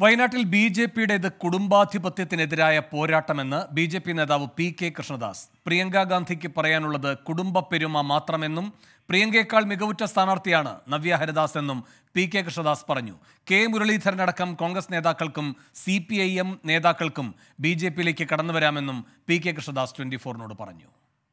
വയനാട്ടിൽ B J പിയുടേത് കുടുംബാധിപത്യത്തിനെതിരായ പോരാട്ടമെന്ന് ബി ജെ പി നേതാവ് പി കെ കൃഷ്ണദാസ് പ്രിയങ്ക ഗാന്ധിക്ക് പറയാനുള്ളത് കുടുംബ പെരുമ മാത്രമെന്നും പ്രിയങ്കയേക്കാൾ മികവുറ്റ സ്ഥാനാർത്ഥിയാണ് നവ്യ ഹരിദാസ് എന്നും പി കെ കൃഷ്ണദാസ് പറഞ്ഞു കെ മുരളീധരനടക്കം കോൺഗ്രസ് നേതാക്കൾക്കും സി പി ഐ എം നേതാക്കൾക്കും ബി ജെ പിയിലേക്ക് കടന്നുവരാമെന്നും പി കെ കൃഷ്ണദാസ് ട്വന്റി ഫോറിനോട് പറഞ്ഞു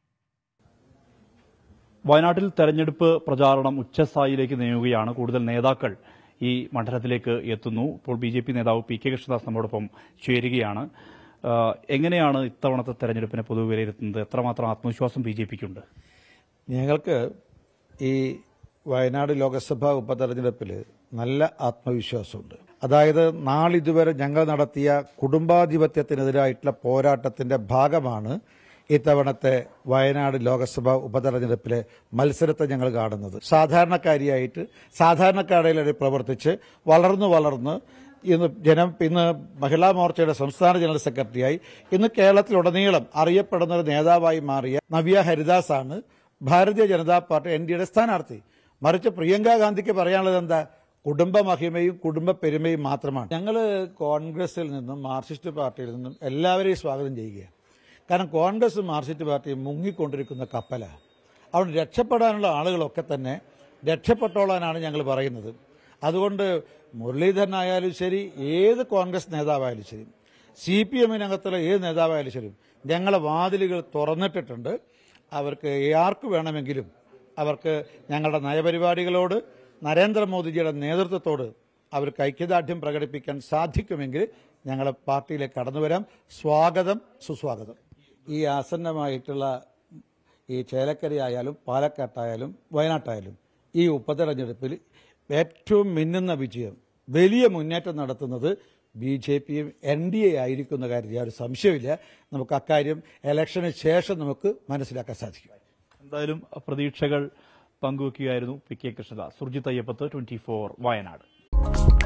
വയനാട്ടിൽ തെരഞ്ഞെടുപ്പ് പ്രചാരണം ഉച്ചസ്ഥായിലേക്ക് നീങ്ങുകയാണ് കൂടുതൽ നേതാക്കൾ ഈ മണ്ഡലത്തിലേക്ക് എത്തുന്നു ഇപ്പോൾ ബി ജെ പി നേതാവ് പി കെ കൃഷ്ണദാസ് നമ്മോടൊപ്പം ചേരുകയാണ് ആ, എങ്ങനെയാണ് ഇത്തവണത്തെ തെരഞ്ഞെടുപ്പിനെ പൊതുവെ വിലയിരുത്തുന്നത് എത്രമാത്രം ആത്മവിശ്വാസം ബി ജെ പിക്കുണ്ട് ഞങ്ങൾക്ക് ഈ വയനാട് ലോക്സഭാ ഉപതെരഞ്ഞെടുപ്പിൽ നല്ല ആത്മവിശ്വാസമുണ്ട് അതായത് നാളിതുവരെ ഞങ്ങൾ നടത്തിയ കുടുംബാധിപത്യത്തിനെതിരായിട്ടുള്ള പോരാട്ടത്തിന്റെ ഭാഗമാണ് ഇത്തവണത്തെ വയനാട് ലോക്സഭാ ഉപതെരഞ്ഞെടുപ്പിലെ മത്സരത്തെ ഞങ്ങൾ കാണുന്നത് സാധാരണക്കാരിയായിട്ട് സാധാരണക്കാരിൽ പ്രവർത്തിച്ച് വളർന്നു വളർന്ന് ഇന്ന് ജനം ഇന്ന് മഹിളാ മോർച്ചയുടെ സംസ്ഥാന ജനറൽ സെക്രട്ടറിയായി ഇന്ന് കേരളത്തിലുടനീളം അറിയപ്പെടുന്ന ഒരു നേതാവായി മാറിയ നവ്യ ഹരിദാസ് ആണ് ഭാരതീയ ജനതാ പാർട്ടി എൻ ഡിയുടെ സ്ഥാനാർത്ഥി മറിച്ച് പ്രിയങ്ക ഗാന്ധിക്ക് പറയാനുള്ളത് എന്താ കുടുംബ മഹിമയും കുടുംബ പെരുമയും മാത്രമാണ് ഞങ്ങൾ കോൺഗ്രസിൽ നിന്നും മാർക്സിസ്റ്റ് പാർട്ടിയിൽ നിന്നും എല്ലാവരെയും സ്വാഗതം ചെയ്യുകയാണ് കാരണം കോൺഗ്രസ് മാർക്സിസ്റ്റ് പാർട്ടിയും മുങ്ങിക്കൊണ്ടിരിക്കുന്ന കപ്പലാണ് അതുകൊണ്ട് രക്ഷപ്പെടാനുള്ള ആളുകളൊക്കെ തന്നെ രക്ഷപ്പെട്ടോളാനാണ് ഞങ്ങൾ പറയുന്നത് അതുകൊണ്ട് മുരളീധരനായാലും ശരി ഏത് കോൺഗ്രസ് നേതാവായാലും ശരി സി പി എമ്മിനകത്തുള്ള ഏത് നേതാവായാലും ശരി ഞങ്ങളെ വാതിലുകൾ തുറന്നിട്ടിട്ടുണ്ട് അവർക്ക് ആർക്ക് വേണമെങ്കിലും അവർക്ക് ഞങ്ങളുടെ നയപരിപാടികളോട് നരേന്ദ്രമോദിജിയുടെ നേതൃത്വത്തോട് അവർക്ക് ഐക്യദാർഢ്യം പ്രകടിപ്പിക്കാൻ സാധിക്കുമെങ്കിൽ ഞങ്ങളെ പാർട്ടിയിലേക്ക് കടന്നു വരാം സ്വാഗതം സുസ്വാഗതം ഈ ആസന്നമായിട്ടുള്ള ഈ ചേലക്കരയായാലും പാലക്കാട്ടായാലും വയനാട്ടായാലും ഈ ഉപതെരഞ്ഞെടുപ്പിൽ ഏറ്റവും മിന്നുന്ന വിജയം വലിയ മുന്നേറ്റം നടത്തുന്നത് ബി ജെ പിയും എൻ ഡി എ ആയിരിക്കുന്ന കാര്യത്തിൽ യാതൊരു സംശയമില്ല നമുക്ക് അക്കാര്യം ഇലക്ഷന് ശേഷം നമുക്ക് മനസ്സിലാക്കാൻ സാധിക്കും എന്തായാലും പ്രതീക്ഷകൾ പങ്കുവയ്ക്കുകയായിരുന്നു P K Krishnadas Surjith Ayyappath twenty four Wayanad